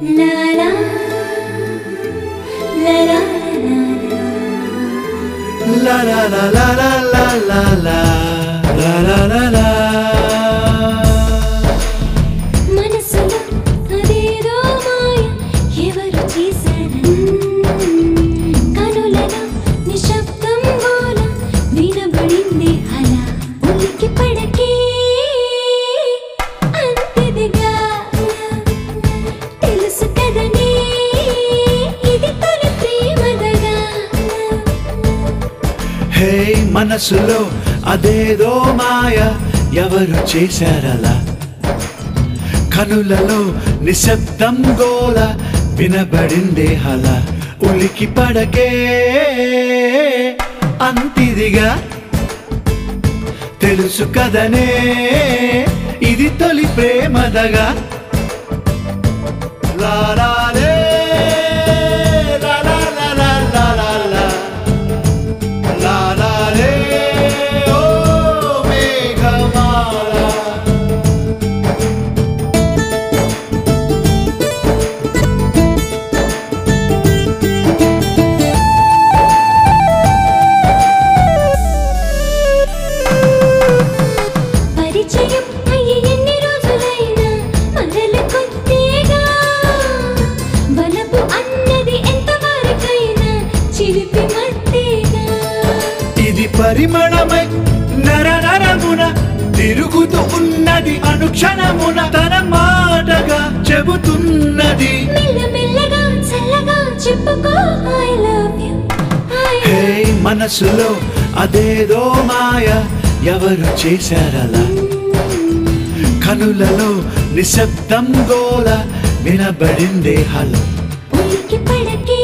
La la la la la la La la la la la la la la la la la la మనసులో అదేదో మాయ ఎవరు చేశారు కనులలో నిశ్శబ్దం గోల వినబడింది అలా ఉలికి పడకే అంతిదిగా తెలుసు కదనే ఇది తొలి ప్రేమదగా హే మనసులో అదేదో మాయ ఎవరు చేశారలా కనులలో నిశ్శబ్దం గోల వినబడిందే హల ఉలికి పడకే అంతిదిగా తెలుసు కదనే ఇది తొలి ప్రేమదగా లాలాలే, లాలాలాలా, లాలాలా. లాలాలే, ఓ మేఘమాల. పరిచయం అయ్యి ఎన్ని రోజులైనా మరల కొత్తేగా బలపు అన్నది ఎంత వరకైనా చిలిపి మత్తేగా ఇది పరిమళమై నర నరమున తిరుగుతూ ఉన్నది అనుక్షణమున తన మాటగా చెబుతున్నది మెల్లమెల్లగా చల్లగా చెప్పుకో ఐ లవ్ యు హే మనసులో అదేదో మాయ ఎవరు చేశారలా కనులలో నిశ్శబ్దం గోల వినబడిందే హలో ఉలికి పడకే